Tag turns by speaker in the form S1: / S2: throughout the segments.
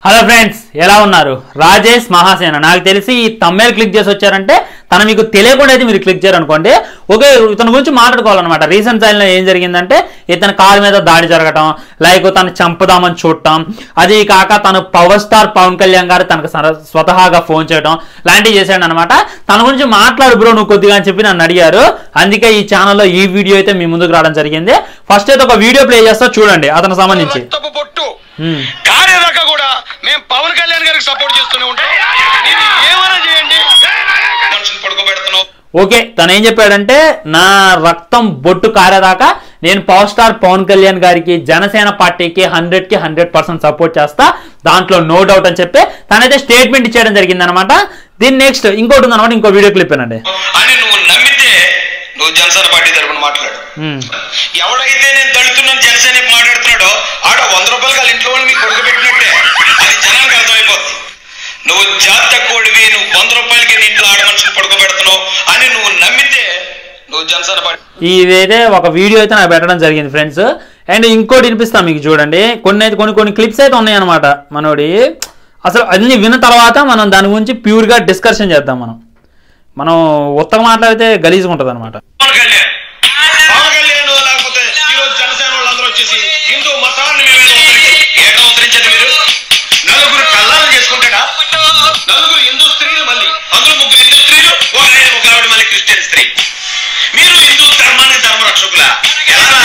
S1: Hello friends ఎలా ఉన్నారు రాజేష్ మహాసేన నాకు తెలిసి ఈ తమ్మేలు క్లిక్ చేసి వచ్చారంటే తన మీకు తెలియకుండా అయితే మీరు క్లిక్ చేయాలనుకోండి ఓకే ఇతని గురించి మాట్లాడుకోవాలన్నమాట రీసెంట్ టైంలో ఏం జరిగిందంటే ఇతని కాలు మీద దాడి జరగటం లైక్ తను చంపుదామని చూడటం అది కాక తను పవర్ స్టార్ పవన్ కళ్యాణ్ గారు తనకు సర- స్వతహాగా ఫోన్ చేయడం లాంటివి చేశాడు అనమాట తన గురించి మాట్లాడు బ్రో నువ్వు కొద్దిగా అని చెప్పి నన్ను అడిగారు అందుకే ఈ ఛానల్లో ఈ వీడియో అయితే మీ ముందుకు రావడం జరిగింది ఫస్ట్ అయితే ఒక వీడియో ప్లే చేస్తా చూడండి అతనికి సంబంధించి
S2: రక్తపు పొట్టు
S1: హ్మ్.
S2: కార్యదాకా కూడా మేము పవన్ కళ్యాణ్ గారికి సపోర్ట్ చేస్తూనే ఉంటాం మీరు ఏమైనా చేయండి మనుషులు పడుకోబెడుతున్నావు
S1: ఓకే తను ఏం చెప్పాడంటే నా రక్తం బొట్టు కారేదాకా నేను పవర్ స్టార్ పవన్ కళ్యాణ్ గారికి జనసేన పార్టీకి హండ్రెడ్ కి హండ్రెడ్ పర్సెంట్ సపోర్ట్ చేస్తా దాంట్లో నో డౌట్ అని చెప్పి తనైతే స్టేట్మెంట్ ఇచ్చేయడం జరిగింది అనమాట దీని నెక్స్ట్ ఇంకోటి ఉందన్నమాట ఇంకో వీడియో క్లిప్ ఏనండి
S2: అని నువ్వు నమ్మితే నువ్వు జనసేన పార్టీ తరపున మాట్లాడు
S1: ఉమ్.
S2: ఎవడైతే నేను దళితున్నాను జనసేన మాట్లాడుతున్నాడో ఆడ వంద రూపాయలు వాళ్ళ ఇంట్లో వాళ్ళు మీకు కొడుకుపెట్టినట్టే అది జనానికి అర్థమైపోద్ది నువ్వు జాత కోడివి నువ్వు వంద రూపాయలకి నీ ఇంట్లో ఆడ మనుషులు పడుకోబెడుతున్నావు అని నువ్వు నమ్మితే నువ్వు జనసేన పార్టీ
S1: ఇదైతే ఒక వీడియో అయితే నాకు పెట్టడం జరిగింది ఫ్రెండ్స్ అండ్ ఇంకోటి వినిపిస్తాం మీకు చూడండి కొన్ని అయితే కొన్ని కొన్ని క్లిప్స్ అయితే ఉన్నాయి అనమాట మనోడి అసలు అన్ని విన్న తర్వాత మనం దాని గురించి ప్యూర్గా డిస్కషన్ చేద్దాం మనం మనం ఉత్తగా మాట్లాడితే గలీజ్గా ఉంటుంది అనమాట
S2: పవన్ కళ్యాణ్ పవన్ కళ్యాణ్ లేకపోతే ఈరోజు జనసేన వాళ్ళందరూ వచ్చేసి హిందూ మతాన్ని మేము ఏటో ఉద్ధరించండి మీరు నలుగురు కళ్ళాలను చేసుకుంటాడా నలుగురు హిందూ స్త్రీలు మళ్ళీ అందులో ముగ్గురు హిందూ స్త్రీలు ఒక ఆయన ఒక ఆవిడ మళ్ళీ క్రిస్టియన్ స్త్రీ మీరు హిందూ ధర్మానికి ధర్మ రక్షకులా ఎలా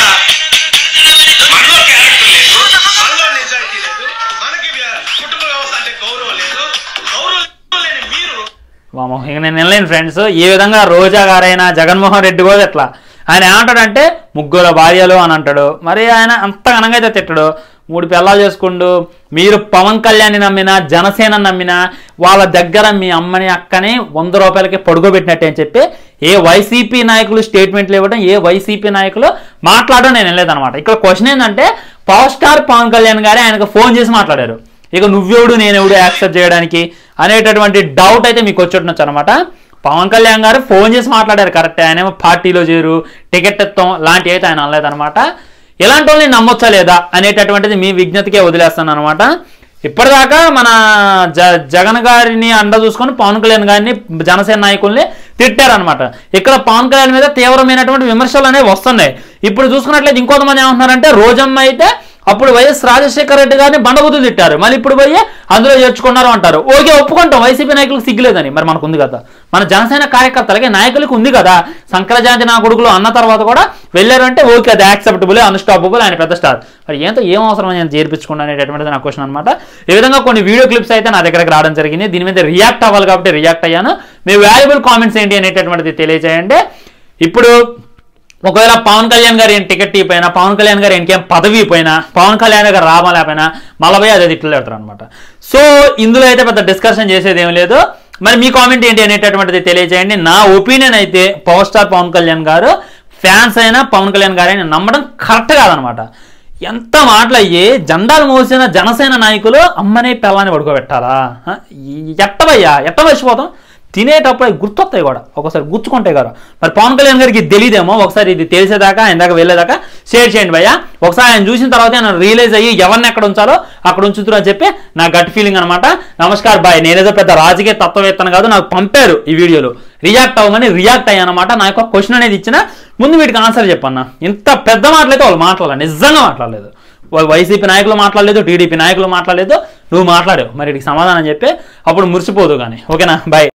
S2: మనలో క్యారెక్టర్ లేదు మనలో నిజాయితీ లేదు మనకి వ్య- కుటుంబ వ్యవస్థ అంటే గౌరవం లేదు గౌరవం లేని మీరు
S1: వామో ఇక నేను వెళ్ళలేను ఫ్రెండ్స్ ఈ విధంగా రోజా గారైనా జగన్మోహన్ రెడ్డి కూడా ఎట్లా ఆయన ఏమంటాడంటే ముగ్గురు భార్యలు అని అంటాడు మరి ఆయన అంత ఘనంగా అయితే తిట్టడు మూడు పిల్లలు చేసుకుంటూ మీరు పవన్ కళ్యాణ్ నమ్మినా జనసేన నమ్మినా వాళ్ళ దగ్గర మీ అమ్మని అక్కని వంద రూపాయలకి పడుకోబెట్టినట్టే అని చెప్పి ఏ వైసీపీ నాయకులు స్టేట్మెంట్లు ఇవ్వడం ఏ వైసీపీ నాయకులు మాట్లాడడం నేను వెళ్ళలేదన్నమాట ఇక్కడ క్వశ్చన్ ఏంటంటే పవర్ స్టార్ పవన్ కళ్యాణ్ గారే ఆయనకు ఫోన్ చేసి మాట్లాడారు ఇక నువ్వెవడు నేనెవడు యాక్సెప్ట్ చేయడానికి అనేటటువంటి డౌట్ అయితే మీకు వచ్చి అనమాట పవన్ కళ్యాణ్ గారు ఫోన్ చేసి మాట్లాడారు కరెక్ట్ ఆయన ఏమో పార్టీలో చేరు టికెట్ ఎత్తాం లాంటివి అయితే ఆయన అనలేదన్నమాట ఇలాంటి వాళ్ళని నమ్మొచ్చా లేదా అనేటటువంటిది మీ విజ్ఞతకే వదిలేస్తాను అనమాట ఇప్పటిదాకా మన జ జగన్ గారిని అండ చూసుకొని పవన్ కళ్యాణ్ గారిని జనసేన నాయకుల్ని తిట్టారనమాట ఇక్కడ పవన్ కళ్యాణ్ మీద తీవ్రమైనటువంటి విమర్శలు అనేవి వస్తున్నాయి ఇప్పుడు చూసుకున్నట్లయితే ఇంకొంతమంది ఏమంటున్నారంటే రోజమ్మ అయితే అప్పుడు వైఎస్ రాజశేఖర రెడ్డి గారిని బండబుద్ధులు తిట్టారు మళ్ళీ ఇప్పుడు పోయి అందులో చేర్చుకున్నారు అంటారు ఓకే ఒప్పుకుంటాం వైసీపీ నాయకులకు సిగ్గులేదని మరి మనకు ఉంది కదా మన జనసేన కార్యకర్తలకి నాయకులకు ఉంది కదా సంక్రజాంతి నా కొడుకులు అన్న తర్వాత కూడా వెళ్ళారు అంటే ఓకే అది యాక్సెప్టబుల్ అన్స్టాపబుల్ ఆయన పెద్ద స్టార్ మరి ఏంతో ఏం అవసరం నేను చేర్పించుకున్నాను అనేటటువంటిది నా క్వశ్చన్ అనమాట ఈ విధంగా కొన్ని వీడియో క్లిప్స్ అయితే నా దగ్గరకు రావడం జరిగింది దీని మీద రియాక్ట్ అవ్వాలి కాబట్టి రియాక్ట్ అయ్యాను మీ వాల్యుబుల్ కామెంట్స్ ఏంటి అనేటటువంటిది తెలియజేయండి ఇప్పుడు ఒకవేళ పవన్ కళ్యాణ్ గారు ఏం టికెట్ ఇపోయినా పవన్ కళ్యాణ్ గారు ఇంకేం పదవి పోయినా పవన్ కళ్యాణ్ గారు రావాలేకపోయినా మళ్ళీ పోయి అదే తిట్లు పెడతారు అనమాట సో ఇందులో అయితే పెద్ద డిస్కషన్ చేసేది ఏం లేదు మరి మీ కామెంట్ ఏంటి అనేటటువంటిది తెలియజేయండి నా ఒపీనియన్ అయితే పవర్ స్టార్ పవన్ కళ్యాణ్ గారు ఫ్యాన్స్ అయినా పవన్ కళ్యాణ్ గారు అయినా నమ్మడం కరెక్ట్ కాదనమాట ఎంత మాటలయ్యి జెండాలు మోసిన జనసేన నాయకులు అమ్మనే పిల్లని పడుకోబెట్టాలా హ? ఎట్టబయ్యా ఎట్ట మర్చిపోతాం తినేటప్పుడు అవి గుర్తొస్తాయి కూడా ఒకసారి గుర్తుకుంటాయి కదా మరి పవన్ కళ్యాణ్ గారికి ఇది తెలియదేమో ఒకసారి ఇది తెలిసేదాకా ఆయన దాకా వెళ్ళేదాకా షేర్ చేయండి భయ్య ఒకసారి ఆయన చూసిన తర్వాత ఆయన రియలైజ్ అయ్యి ఎవరిని ఎక్కడ ఉంచాలో అక్కడ ఉంచుతురు అని చెప్పి నా గట్ ఫీలింగ్ అనమాట నమస్కార్ బాయ్ నేనేదో పెద్ద రాజకీయ తత్వవేత్తను కాదు నాకు పంపారు ఈ వీడియోలో రియాక్ట్ అవ్వమని రియాక్ట్ అయ్యానమాట నా యొక్క క్వశ్చన్ అనేది ఇచ్చిన ముందు వీటికి ఆన్సర్ చెప్పన్నా ఇంత పెద్ద మాటలైతే వాళ్ళు మాట్లాడాలి నిజంగా మాట్లాడలేదు వై- వైసీపీ నాయకులు మాట్లాడలేదు టీడీపీ నాయకులు మాట్లాడలేదు నువ్వు మాట్లాడావు మరి వీటికి సమాధానం చెప్పి అప్పుడు మురిసిపోదు కానీ ఓకేనా బాయ్